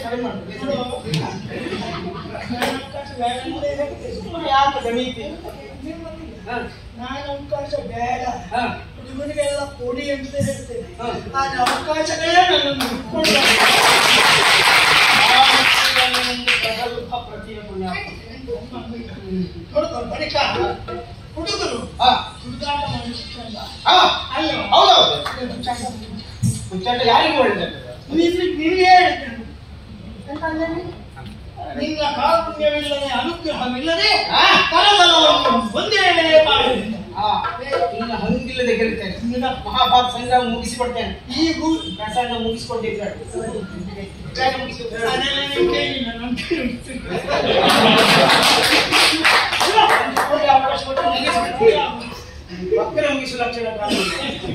ಕಡಿಮೆ ಮಾಡ್ತಾರೆ ಸುಮ್ಮನೆ ಯಾಕೆ ಗಣೀತಿ ಹಾ ನಾನು ಅವಕಾಶ ಬೇಡ ಹಾ ಹುಡುಗನಿಗೆಲ್ಲ ಕೊಡಿ ಅಂತ ಹೇಳ್ತೇನೆ ಹಾ. ಆದ್ರೆ ಅವಕಾಶಗಳೇ ನನ್ನನ್ನು ಮುಟ್ಕೊಂಡು ಆ ಮಕ್ಕಳನ್ನು ಪ್ರಗಲ್ಭ ಪ್ರತಿಯ ಪುಣ್ಯಾತ್ಮ. ನೋಡ್ಕೊಂಡು ಬಳಿಕ ಹುಡುಗರು ಹಾ ಹುಡುಗಾಟ ಮಾಡಿಸ್ಕೊಂಡ ಹಾ ಅಯ್ಯೋ ಹೌದೌದು ಇದು ಚಟ. ಹುಚ್ಚಾಟ ಯಾರಿಗೂ ಒಳ್ಳೆಯದು ನಿನ್ನ ನಿನಗೆ ಹೇಳ್ತೇನೆ ನಿನ್ನ ಕಾರುಣ್ಯವಿಲ್ಲದೆ ಅನುಗ್ರಹವಿಲ್ಲದೆ ಹಾ. ಪರಬಲವನ್ನು ಒಂದೇ ಮಾಡಿದೆ ಹಾ ಇನ್ನು ಹಂಗಿಲ್ಲದೆ ಗೆಲ್ತೇನೆ ನಿನ್ನ ಮಹಾಭಾರತ ಸಂಗ್ರಾಮ ಮುಗಿಸಿಕೊಡ್ತೇನೆ ಈ ಗು ಪ್ರಸನ್ನ ಮುಗಿಸಿಕೊಂಡಿದ್ದಾರೆ ಮುಗಿಸಿದ್ರೆ ಅದೆಲ್ಲ ನೀವು ಕೇಳಿಲ್ಲ ನಾನು ಕೇಳಿಸ್ತೀನಿ. ಅವಕಾಶ ಕೊಟ್ಟು ಮುಗಿಸಿಬಿಡ್ತೀವಿ ಮಕ್ಕಳ ಮುಗಿಸುವ ಲಕ್ಷಣ ಕಾಣುವುದಿಲ್ಲ.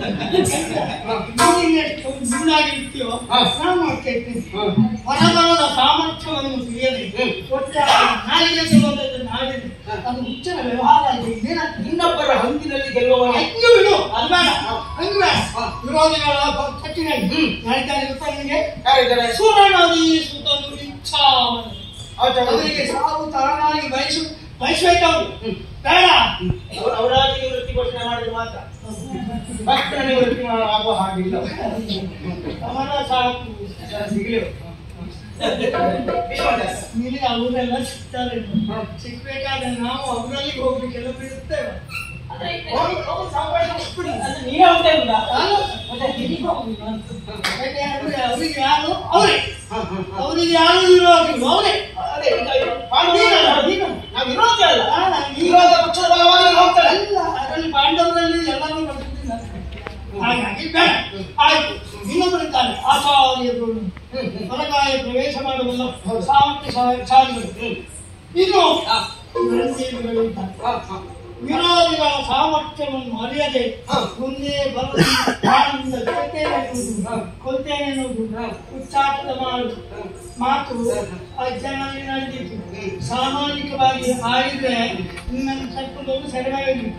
ನೀನು ಎಷ್ಟು ಮುನ್ನಾಗಿರ್ತೀಯೋ ಹಾ. ನಾನು ಕೇಳ್ತೀನಿ ಹ್ಮ್. ಹೊರಬರದ ಸಾಮರ್ಥ್ಯವನ್ನು ತಿಳಿಯದೆ ಹ್ಮ್. ಒಟ್ಟಾರೆ ನಾಲಿಗೆ ಸಿಗೋದನ್ನು ನಾಡಿದೆ ಅದು ಹುಚ್ಚನ ವ್ಯವಹಾರ ಇದೆ ಇದೇನಾಗ್ತದೆ ಇನ್ನೊಬ್ಬರ ಹಂಗಿನಲ್ಲಿ ಗೆಲ್ಲುವವನೇ ಹಂಗೆ ಬಿಡು ಅದು ಬೇಡ ಹಂಗೆ ಬೇಡ ಹಾ. ವಿರೋಧಿಗಳ ಕಟ್ಟಿನ ಹ್ಮ್. ಹೇಳ್ತಾರೆ ಗೊತ್ತಾ ನಿನಗೆ ಯಾರಿದ್ದಾರೆ ಸುರನದಿ ಸುತನು ಇಚ್ಛಾಮನೆ ಆಚಾರ್ಯ. ಅವರಿಗೆ ಸಾವು ತಾನಾಗಿ ಬಯಸು ಬಯಸ್ಬೇಕವ್ರು ಹ್ಮ್. ಬೇಡ ಅವ್ರು ಅವರಾಗಿ ನಿವೃತ್ತಿ ಘೋಷಣೆ ಮಾಡಿದ್ರೆ ಮಾತ್ರ ಭಕ್ತರ ನಿವೃತ್ತಿ ಮಾ- ಆಗುವ ಹಾಗಿಲ್ಲ ಅವರ ಸಾಕು ಸಿಗಲಿ ವಿಶ್ವದಾಸ ನಿನಗೆ ಅವರೆಲ್ಲ ಸಿಗ್ತಾರೆ ಹ್ಮ್. ಸಿಗ್ಬೇಕಾದ್ರೆ ನಾವು ಅವರಲ್ಲಿ ಹೋಗ್ಲಿಕ್ಕೆಲ್ಲ ಬಿಡುತ್ತೇವೆ ಅವ್ರು- ಅವ್ರು ಸಾವಕಾಶ ಬಿಟ್ಬಿಡಿ. ಅಂದ್ರೆ ನೀವೇ ಹೋಗ್ತಾ ಇರುದಾ? ನಾನು ಮತ್ತೆ ನಿನಗೂ ಹೋಗುದಿಲ್ಲ. ಯಾಕೆ ಅಂದ್ರೆ ಅವರಿಗೆ ಯಾರು ಅವರೇ ಹ, ಹ, ಹ. ಅವರಿಗೆ ಯಾರು ವಿರೋಧಿ ಅವರೇ ಅದೇ ಈಗ ಪಾಂಡವರಲ್ಲ, ನೀನು. ನಾವು ವಿರೋಧಿ ಅಲ್ಲ ಅಲ್ಲ, ನೀನು. ವಿರೋಧ ಪಕ್ಷದ ಬಲವಾಗಿ ಹೋಗ್ತಾರೆ ಅಲ್ಲ ಅದರಲ್ಲಿ ಪಾಂಡವರಲ್ಲಿ ಎಲ್ಲರೂ ಬರ್ತಿದ್ದಾರೆ ಹಾಗಾಗಿ ಬೇಡ ಆಯ್ತು ಇನ್ನೊಬ್ಬರಿದ್ದಾರೆ ಆಚಾರ್ಯರು ಹೊರಗಾಯ ಪ್ರವೇಶ ಮಾಡಬಲ್ಲ ಸಾಮರ್ಥ್ಯ ಸಾ- ಶಾಲಿಗಳು ಇನ್ನು ಹ, ರಂಗೇಂದ್ರಗಳು ಇದ್ದಾರೆ ಹ, ಹ. ವಿರೋಧಿಗಳ ಸಾಮರ್ಥ್ಯವನ್ನು ಅರಿಯದೆ ಹ. ಮುಂದೆ ಬರುವ ಕಾರಣದಿಂದ ಗೆಲ್ತೇನೆ ಎನ್ನುವುದು ಕೊಲ್ತೇನೆ ಎನ್ನುವುದು ಉಚ್ಚಾಟದ ಮಾಡು ಮಾತು ಆ ಜನರಲ್ಲಿ ನಡೆದಿತ್ತು ಸಾಮಾಜಿಕವಾಗಿ ಆಡಿದ್ರೆ ನಿನ್ನನ್ನು ಕರ್ಕೊಂಡು ಹೋಗಿ ಸೆರೆಮನೆಯಲ್ಲಿ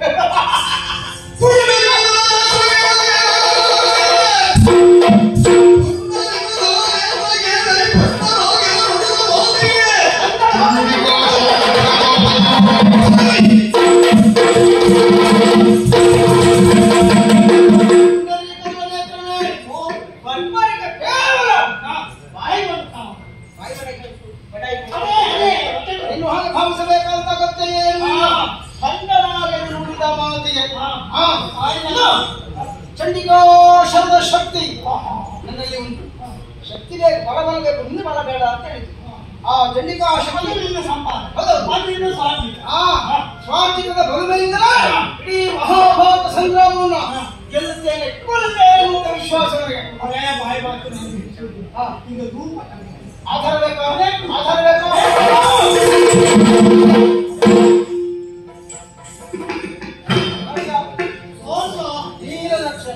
ಬರ್ಬರಿಕ ಕೇವಲ ಬಾಯಿ ಬರ್ತಾವ ಬಾಯಿ ಬಡಕೆ, ಬಡಾಯಿ ಅದೇ, ಅದೇ, ಮತ್ತೆ ಇನ್ನು ಹಾಗೆ ಭಾವಿಸಬೇಕಂತ ಗೊತ್ತೇ ಏನು ಇಲ್ಲ. ಹಾ. ಖಂಡನಾಗೆ ನುಡಿದ ಮಾತಿಗೆ ಹಾ. ಹಾ. ಆಯ್ತಲ್ಲ? ಚಂಡಿಕಾ ಶಬ್ದ ಶಕ್ತಿ ನನ್ನಲ್ಲಿ ಉಂಟು ಶಕ್ತಿ ಬೇಕು ಬಲ ಬಲ ಬೇಕು ಹಿಂದೆ ಬಲ ಬೇಡ ಅಂತ ಹೇಳಿದ್ರು ಆ ಚಂಡಿಕಾ ಅದು ಶಕ್ತಿ ನಿನ್ನ ಸಂಪಾದನೆ ಹೌದು. ಅದು ನಿನ್ನ ಸ್ವಾಧೀನ ಆ ಸ್ವಾರ್ಥಿಕದ ಬಲುಮೆಯಿಂದಲೇ ಇಡೀ ಮಹಾಭಾರತ ಸಂಗ್ರಾಮವನ್ನು ಗೆಲ್ಲುತ್ತೇನೆ ಕೊಲ್ಲುತ್ತೇನೆ ಅಂತ ವಿಶ್ವಾಸ ನನಗೆ ಅದೇ ಬಾಯಿ ಮಾತು ನನಗೆ ಹಿಡಿಸುವುದು. ಹಾ. ಈಗ ರೂಪ ಕಲಿತೆ. ಆಧಾರ ಬೇಕಾ ಆಧಾರ ಬೇಕಾ ಸೋಲು. ನೀಲ ಲಕ್ಷಣ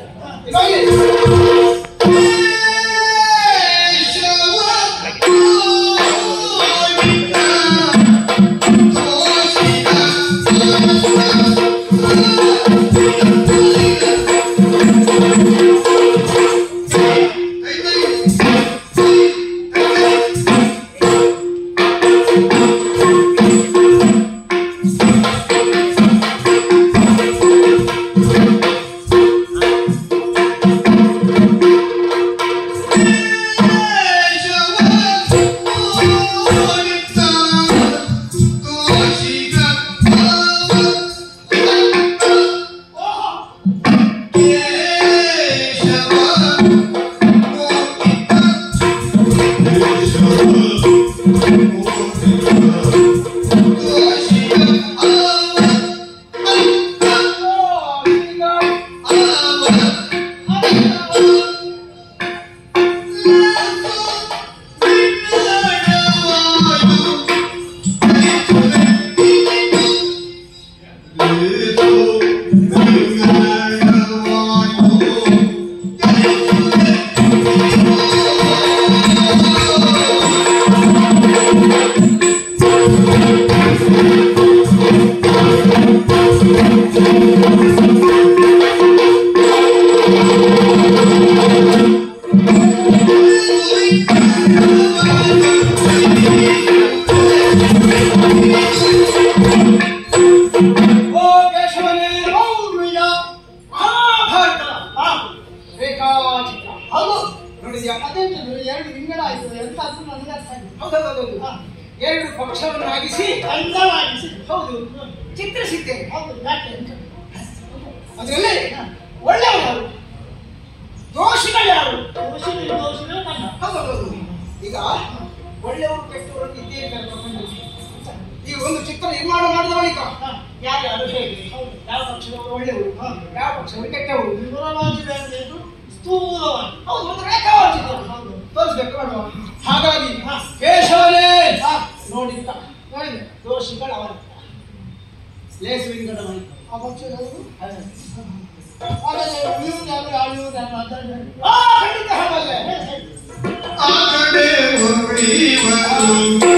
ಆಯ್ತು ಎಂತ ಅದು ನನಗೆ ಅರ್ಥ ಆಗಿಲ್ಲ ಹೌದೌದೌದು ಹಾ. ಎರಡು ಪಕ್ಷವನ್ನಾಗಿಸಿ ಅಂದವಾಗಿಸಿ ಹೌದು ಚಿತ್ರಿಸಿದ್ದೇನೆ ಹೌದು ಯಾಕೆ ಅಂತ ಅದರಲ್ಲಿ ಒಳ್ಳೆಯವರು ಯಾರು ದೋಷಿಗಳು ಯಾರು ದೋಷಿಗಳು ದೋಷಿಗಳು ನನ್ನ ಹೌದೌದು ಈಗ ಒಳ್ಳೆಯವರು ಕೆಟ್ಟವರು ಇದ್ದೇ ಇರ್ತಾರೆ ಪ್ರಪಂಚದಲ್ಲಿ ಈ ಒಂದು ಚಿತ್ರ ನಿರ್ಮಾಣ ಮಾಡಿದ ಬಳಿಕ ಹಾ. ಯಾರು ಯಾರು ಹೇಗೆ ಹೌದು. ಯಾವ ಪಕ್ಷದವರು ಒಳ್ಳೆಯವರು ಹಾ. ಯಾವ ಪಕ್ಷದವರು ಕೆಟ್ಟವರು ವಿವರವಾಗಿದೆ ಅಂದ್ರೆ ಇದು ಸ್ಥೂಲವಾಗಿ ಹೌದು ಒಂದು ರೇಖಾವಾರು ಚಿತ್ರ ಹೌದು ತೋರಿಸ್ಬೇಕು ಬೇಡವಾ? ಹಾಗಾಗಿ ಹಾ. ಕೇಶವನೇ ಹಾ. ನೋಡಿದ್ದ ನೋಡಿದೆ ದೋಷಿಗಳು ಅವರ ಲೇಸು ವಿಂಗಡ ಮಾಡಿದ್ದ ಆ ಪಕ್ಷದವರು ಹಾಗಾದ್ರೆ ಉಳಿಯುವುದಾದ್ರೆ ಆಳುವುದಾದ್ರೆ ಅದನ್ನು ಹೇಳಿ. ಆ, ಖಂಡಿತ ಹಾಗಲ್ಲೇ ಆ ಕಡೆ ಒಳಿವರು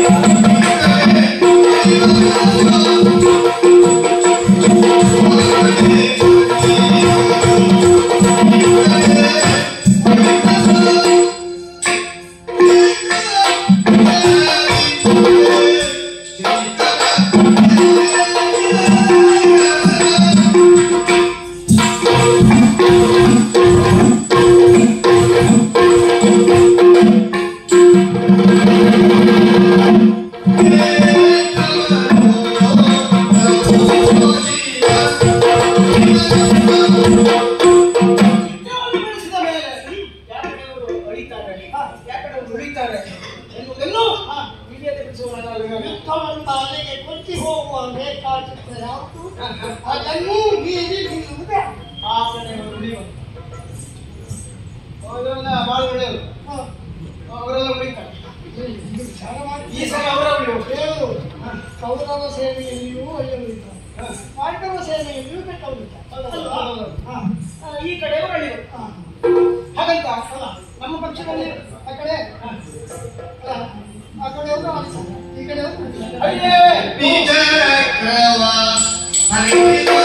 ಚಿತ್ರವನ್ನು ಬಿಡಿಸಿದ ಮೇಲೆ ಯಾಕಡೆ ಅವರು ಅಳಿತಾರೆ ಯಾಕಡೆ ಅವರು ಉಳಿತಾರೆ ಎನ್ನುವುದನ್ನು ವಿಡಿಯೋದ ಬಿಡಿಸುವವರಲ್ಲ ಯುದ್ಧವಂತ ಅಲ್ಲಿಗೆ ಕೊಚ್ಚಿ ಹೋಗುವ ರೇಖಾಚಿತ್ರ ಯಾವುದು ಅದನ್ನು ಮೀರಿ ನಿಲ್ಲುವುದೇ ಆ ಕಡೆ ಅವರು ಉಳಿಯುವರು ಅವರೆಲ್ಲ ಬಹಳ ಒಳ್ಳೆಯವರು ಹ. ಅವರೆಲ್ಲ ಉಳಿತಾರೆ ಇದು ವಿಚಾರ ಮಾಡಿ ಈ ಸಲ ಅವರ ಉಳಿಯುವರು ಹೇಳು ಕೌರವ ಸೇನೆಯಲ್ಲಿಯೂ ಒಳ್ಳೆಯವಿದ್ದಾರೆ ಪಾಂಡವ ಸೇನೆಯಲ್ಲಿಯೂ ಕೆಟ್ಟವರಿದ್ದಾರೆ ಅಲ್ವಾ? ಹ. ಆ, ಈ ಕಡೆ ಅವರು ಅಳಿಯುವರು ಹ. ಹಾಗಂತ ನಮ್ಮ ಪಕ್ಷದಲ್ಲಿ ಆ ಕಡೆ ಹ. ಆ ಕಡೆ ಅವರು ಆಡ್ತಾರೆ. ಈ ಕಡೆ ಅವರು ಆಡ್ತಾರೆ. ಅಯ್ಯೇ ನಿಜಕ್ರವ ಹರಿದು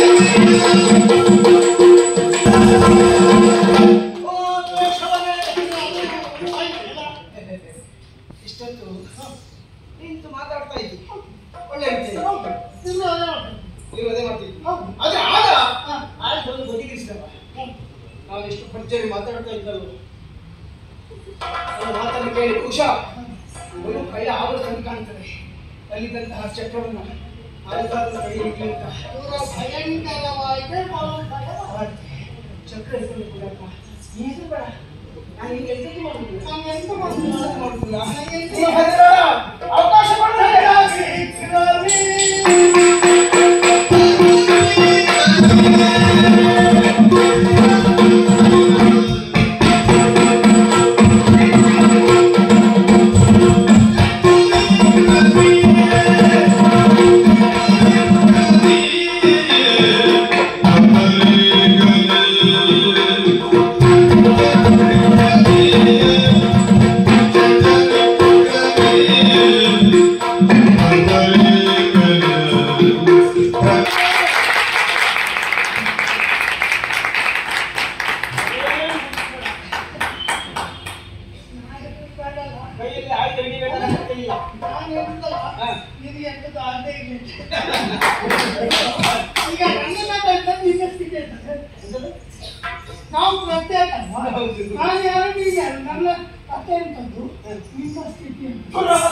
ಓ ದ್ವೇಷವನೇ. ಆಯ್ತಲ್ಲ? ಇಷ್ಟೊತ್ತು ನಿಂತು ಮಾತಾಡ್ತಾ ಇದ್ದಿ ಒಳ್ಳೆ ರೀತಿಯಲ್ಲಿ ಹೌದು. ಇನ್ನು ಅದೇ ಮಾಡ್ತಾರೆ. ನೀವು ಅದೇ ಮಾಡ್ತಿದ್ವಿ ಹೌದು. ಆದ್ರೆ ಆಗ ಹ. ಆಯ್ತು ಒಂದು ಬದಿಗಿರಿಸಿದವ ಹ. ನಾವು ಎಷ್ಟು ಪರಿಚಯ ಮಾತಾಡ್ತಾ ಇದ್ದಲ್ಲ ಮಾತನ್ನು ಕೇಳಿ ಉಷಾ ಒಂದು ಕೈ ಆದರೂ ತಂದು ಕಾಣ್ತದೆ ಅಲ್ಲಿದ್ದಂತಹ ಚಕ್ರವನ್ನು ಆಯ್ತಾದ ಕೈಯಲ್ಲಿ ಅಂತ ಪೂರ ಭಯಂಕರವಾಗಿದೆ ಭಯಂಕರವಾಗಿದೆ. ಚಕ್ರ ಹಿಡ್ಕೊಂಡು ಕೂಡಪ್ಪ ನೀನು ಬೇಡ ನಾನು ಈಗ ಎಂತಕ್ಕೆ ಮಾಡುದು ನಾನು ಎಂತ ಮಾಡ್ತೀನಿ? ಮಾಡುದಿಲ್ಲ ನನಗೆ ಎಂತ ನೀ ಹತ್ತಿರ ಅವಕಾಶ ಕೊಡ್ತಾರೆ ಕೈಯಲ್ಲಿ ಆಯ್ತು ಹಿಡಿಬೇಡ ಇಲ್ಲ ನಾನು ಎಂತಲ್ಲ, ಹ. ನಿನಗೆ ಎಂತದ್ದು ಆಗದೆ ಇಲ್ಲ. ಈಗ ನನ್ನನ್ನ ಬೆಳೆದ ನಿನ್ನ ಸ್ಥಿತಿ ಎಂತದ್ದು? ನಾವು ಪ್ರತ್ಯೇಕ ಅಲ್ವಾ? ಹೌದು. ನಾನು ಯಾರು ನೀನು ಯಾರು ನನ್ನ ಕಥೆ ಎಂತದ್ದು ನಿನ್ನ ಸ್ಥಿತಿ ಎಂತದ್ದು?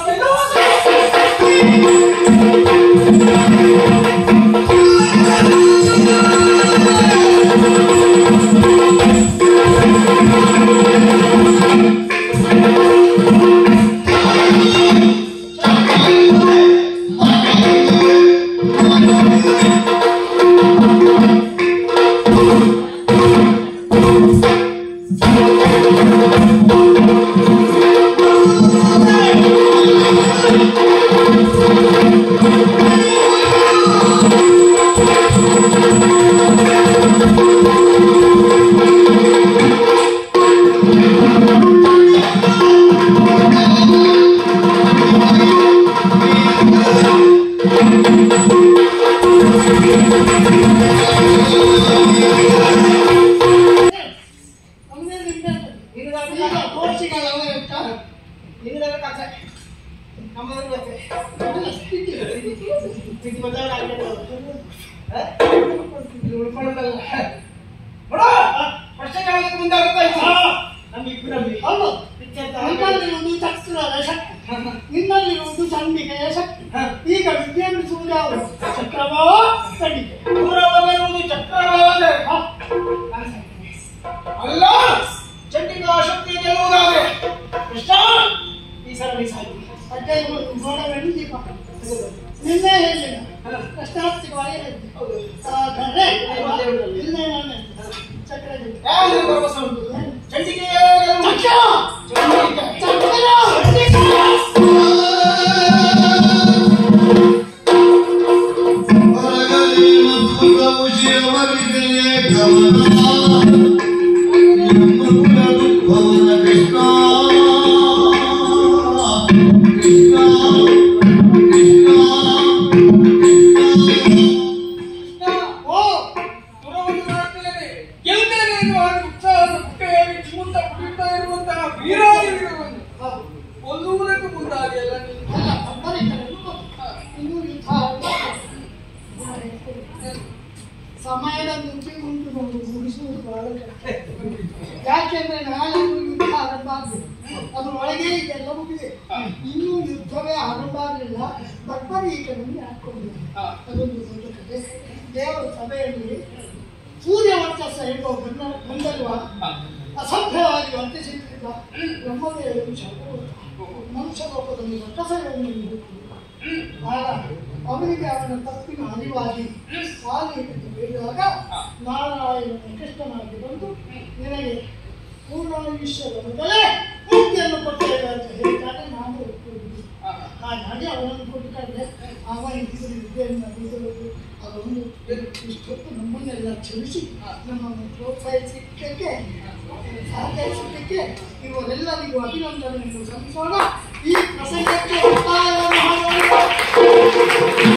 ನಮ್ದೇ ನಿಂದೆ ಎಂತದ್ದು? ಈಗ ದೋಷಿಗಳೆಲ್ಲ ಇರ್ತಾರೆ. ನಿನ್ನದರ ಕಥೆ ನಮ್ಮದ್ರ ಕಥೆ ನನ್ನ ಸ್ಥಿತಿ ಸ್ಥಿತಿ ಬದಲಾವಣೆ ಆಗ್ತದೆ. ಹ? ಇದು ಉಳ್ಕೊಳ್ಳೋದಲ್ಲ ನೋಡ ಪ್ರಶ್ನೆ ಕೇಳೋದಕ್ಕೆ ಮುಂದಾಗ್ತಾ ಇತ್ತು ನಮ್ಗೆ ಇಬ್ಬರಲ್ಲಿ ಹೌದು ಬಿಟ್ಟು ನಿನ್ನಲ್ಲಿರುವುದು ಚಕ್ರದ ಶಕ್ತಿ ನಿನ್ನಲ್ಲಿರುವುದು ಚಂಡಿಕೆಯ ಶಕ್ತಿ ಈಗ ವಿದ್ಯೆಯನ್ನು ಯಾವುದು ಚಕ್ರವೋ ಚಂಡಿಕೆ ದೂರವಾಗಿರುವುದು ಚಕ್ರವಾದರೆ ಹ, ಅಲ್ಲ ಚಂಡಿಕಾ ಶಕ್ತಿ ಗೆಲ್ಲುವುದಾದರೆ ಕೃಷ್ಣ ಈ ಸರಣಿ ಸಾಕು ಅಡ್ಡೆ ಇರುವುದು ಗೋಡವೆಂದು ದೀಪ ನಿನ್ನೆ ಹೇಳಿಲ್ಲ ಕಷ್ಟಾರ್ಥಿಕವಾಗಿ ಹೇಳಿದ್ದೆ ಆದರೆ ನಿನ್ನೆ ನಾನು ಹೇಳಿದ್ದೆ. ಚಕ್ರ ಗೆದ್ದು. ಯಾವುದು ಭರವಸೆ ಉಂಟು ಚಂಡಿಕೆ ಚಕ್ರ! ಚಂಡಿಕೆ ಚಕ್ರ! ಕೃಷ್ಣ ಓ ಪುರವನ್ನು ಮಾಡ್ತೇನೆ ಗೆಲ್ತೇನೆ ಎನ್ನುವ ಉತ್ಸಾಹದ ಪುಟ್ಟೆಯಾಗಿ ಚಿಮ್ಮುತ್ತ ಕುಡಿಯುತ್ತಾ ಇರುವಂತಹ ವೀರಾದಿ ವೀರವನ್ನು ಹ. ಕೊಲ್ಲುವುದಕ್ಕೆ ಮುಂದಾಗಿ ಎಲ್ಲ ನೀನು ಅಲ್ಲ, ಒಬ್ಬರೇ ಕರೆದು ಇನ್ನೂ ಯುದ್ಧ ಸಮಯದ ಮಿತಿ ಉಂಟು ನಾವು ಮುಗಿಸುವುದು ಬಹಳ ಕಷ್ಟ. ಯಾಕೆಂದ್ರೆ ನಾಳೆ ಯುದ್ಧ ಆರಂಭ ಆಗ್ಬೇಕು ಅದ್ರ ಒಳಗೆ ಇದೆಲ್ಲ ಮುಗಿದೆ ಇನ್ನೂ ಯುದ್ಧವೇ ಆರಂಭ ಆಗಲಿಲ್ಲ ಬಬ್ಬರೀಕರನ್ನು ಹಾಕೊಂಡಿದೆ ಅದೊಂದು ದೊಡ್ಡ ಕಥೆ ದೇವರ ಸಭೆಯಲ್ಲಿ ಸೂರ್ಯ ವರ್ಚಸ್ಸ ಹೇಗೋ ಬಂದ ಬಂದಲ್ವ ಅಸಭ್ಯವಾಗಿ ವರ್ತಿಸುತ್ತಿದ್ದ ಬ್ರಹ್ಮದೇವರು ಶಾಪ ಮನುಷ್ಯ ಲೋಕದಲ್ಲಿ ರಕ್ಕಸಗಳನ್ನು ಆಗ ಅವನಿಗೆ ಅವನ ತಪ್ಪಿನ ಅರಿವಾಗಿ ವಾಲ್ಮೀಕಿ ಬೇಡುವಾಗ ನಾರಾಯಣನ ಕೃಷ್ಣನಾಗಿ ಬಂದು ನಿನಗೆ ಪೂರ್ಣಾಯುಷ್ಯದ ಮೊದಲೇ ಮುಕ್ತಿಯನ್ನು ಕೊಟ್ಟೇವೆ ಅಂತ ಹೇಳಿದಾಗ ನಾನು ಒಪ್ಪಿಕೊಂಡಿದ್ದೆ ಹಾಗಾಗಿ ಅವನನ್ನು ಕೊಟ್ಟರೆ ಅವ ಇದ್ದರೆ ವಿದ್ಯೆಯನ್ನು ಅರಿಯುವುದು ಅದೊಂದು ಇಷ್ಟೊತ್ತು ನಮ್ಮನ್ನೆಲ್ಲ ಕ್ಷಮಿಸಿ ನಮ್ಮನ್ನು ಪ್ರೋತ್ಸಾಹಿಸಲಿಕ್ಕೆ ಸಹಕರಿಸಲಿಕ್ಕೆ ಇವರೆಲ್ಲರಿಗೂ ಅಭಿನಂದನೆಯನ್ನು ಸಲ್ಲಿಸೋಣ ಈ ಪ್ರಸಂಗಕ್ಕೆ ಒತ್ತಾಯವನ್ನು ಮಾಡೋಣ